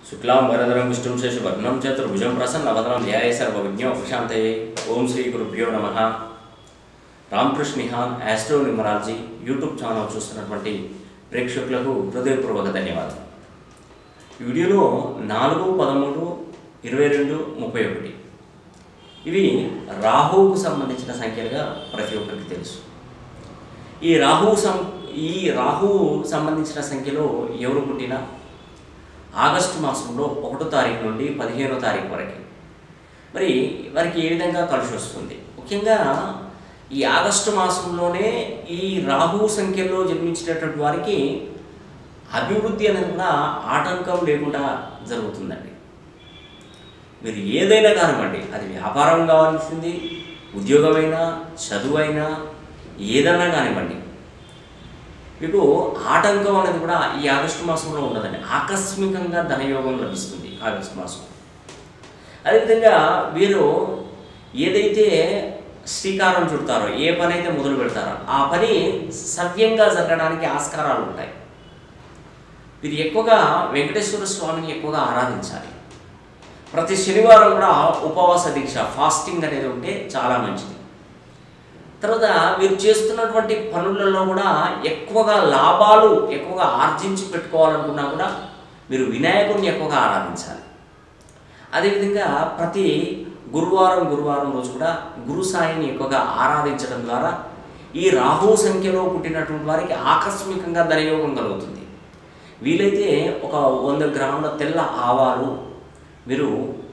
శుక్లాం వరదరం విష్ణుం శశివర్ణం చతుర్భుజం ప్రసన్నవదనం ధ్యాయ సర్వవిజ్ఞ ప్రశాంతయే ఓం శ్రీ గురుభ్యో నమ Ramakrishna Nihan astro numerology YouTube channel చూస్తున్నటువంటి ప్రేక్షకులకు హృదయపూర్వక ధన్యవాదాలు ఈ వీడియోలో నాలుగు పదమూడు ఇరవై రెండు ముప్పై ఒకటి ఇవి రాహువుకు సంబంధించిన సంఖ్యలుగా ప్రతి ఒక్కరికి తెలుసు ఈ రాహువు సం ఈ రాహువు సంబంధించిన సంఖ్యలో ఎవరు పుట్టినా ఆగస్టు మాసంలో ఒకటో తారీఖు నుండి పదిహేనో తారీఖు వరకు మరి వారికి ఏ విధంగా కలిసి వస్తుంది ముఖ్యంగా ఈ ఆగస్టు మాసంలోనే ఈ రాహు సంఖ్యలో జన్మించినటువంటి వారికి అభివృద్ధి అనేది కూడా ఆటంకం లేకుండా జరుగుతుందండి మీరు ఏదైనా కానివ్వండి అది వ్యాపారం కావాల్సింది ఉద్యోగమైనా చదువైనా ఏదైనా కానివ్వండి మీకు ఆటంకం అనేది కూడా ఈ ఆగస్టు మాసంలో ఉండదండి ఆకస్మికంగా ధనయోగం లభిస్తుంది ఆగస్టు మాసం అదేవిధంగా వీరు ఏదైతే శ్రీకారం చుడతారో ఏ పని అయితే మొదలు పెడతారో ఆ పని సవ్యంగా జరగడానికి ఆస్కారాలు ఉంటాయి వీరు ఎక్కువగా వెంకటేశ్వర స్వామిని ఎక్కువగా ఆరాధించాలి ప్రతి శనివారం కూడా ఉపవాస దీక్ష ఫాస్టింగ్ అనేది ఉంటే చాలా మంచిది తర్వాత మీరు చేస్తున్నటువంటి పనులలో కూడా ఎక్కువగా లాభాలు ఎక్కువగా ఆర్జించి పెట్టుకోవాలనుకున్నా కూడా మీరు వినాయకుడిని ఎక్కువగా ఆరాధించాలి అదేవిధంగా ప్రతి గురువారం గురువారం రోజు కూడా గురు సాయిని ఎక్కువగా ఆరాధించడం ద్వారా ఈ రాహు సంఖ్యలో పుట్టినటువంటి వారికి ఆకస్మికంగా ధనయోగం కలుగుతుంది వీలైతే ఒక వంద గ్రాముల తెల్ల ఆవాలు మీరు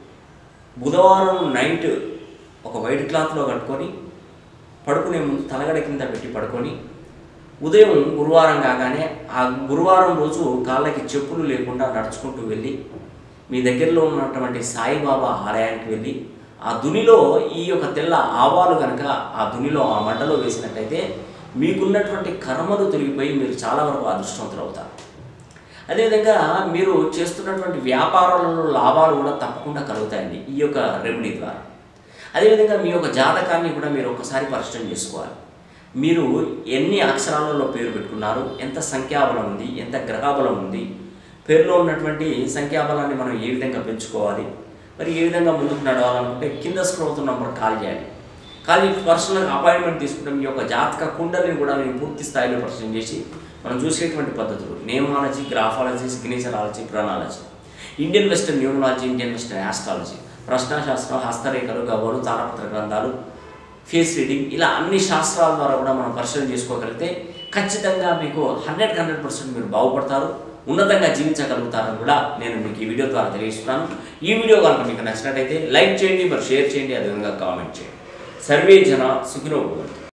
బుధవారం నైట్ ఒక వైట్ క్లాత్లో కట్టుకొని పడుకునే ముందు తలగడ కింద పెట్టి పడుకొని ఉదయం గురువారం కాగానే ఆ గురువారం రోజు కాళ్ళకి చెప్పులు లేకుండా నడుచుకుంటూ వెళ్ళి మీ దగ్గరలో ఉన్నటువంటి సాయిబాబా ఆలయానికి వెళ్ళి ఆ దునిలో ఈ యొక్క తెల్ల ఆవాలు కనుక ఆ దునిలో ఆ మంటలో వేసినట్టయితే మీకున్నటువంటి కర్మలు తొలగిపోయి మీరు చాలా వరకు అదృష్టవంతులు అవుతారు అదేవిధంగా మీరు చేస్తున్నటువంటి వ్యాపారాలలో లాభాలు కూడా తప్పకుండా కలుగుతాయండి ఈ యొక్క రెమెడీ ద్వారా అదేవిధంగా మీ యొక్క జాతకాన్ని కూడా మీరు ఒకసారి పరిశీలన చేసుకోవాలి మీరు ఎన్ని అక్షరాలలో పేరు పెట్టుకున్నారు ఎంత సంఖ్యాబలం ఉంది ఎంత గ్రహబలం ఉంది పేరులో ఉన్నటువంటి సంఖ్యాబలాన్ని మనం ఏ విధంగా పెంచుకోవాలి మరి ఏ విధంగా ముందుకు నడవాలనుకుంటే కింద స్క్రోల్ అవుతున్న నంబర్ కాల్ చేయాలి కాల్ చేసి పర్సనల్గా అపాయింట్మెంట్ తీసుకుంటే మీ యొక్క జాతక కుండలిని కూడా నేను పూర్తి స్థాయిలో పరిశీలన చేసి మనం చూసేటువంటి పద్ధతులు నేమాలజీ గ్రాఫాలజీ సిగ్నేచరాలజీ ప్రాణాలజీ Indian western numerology Indian western astrology ప్రశ్నాశాస్త్రం హస్తరేఖలు గవ్వలు తాళపత్ర గ్రంథాలు ఫేస్ రీడింగ్ ఇలా అన్ని శాస్త్రాల ద్వారా కూడా మనం పరిశీలన చేసుకోగలిగితే ఖచ్చితంగా మీకు హండ్రెడ్ హండ్రెడ్ పర్సెంట్ మీరు బాగుపడతారు ఉన్నతంగా జీవించగలుగుతారని కూడా నేను మీకు ఈ వీడియో ద్వారా తెలియజేస్తున్నాను ఈ వీడియో కనుక మీకు నచ్చినట్టయితే లైక్ చేయండి మరి షేర్ చేయండి అదేవిధంగా కామెంట్ చేయండి సర్వే జన సుఖినో భవంతు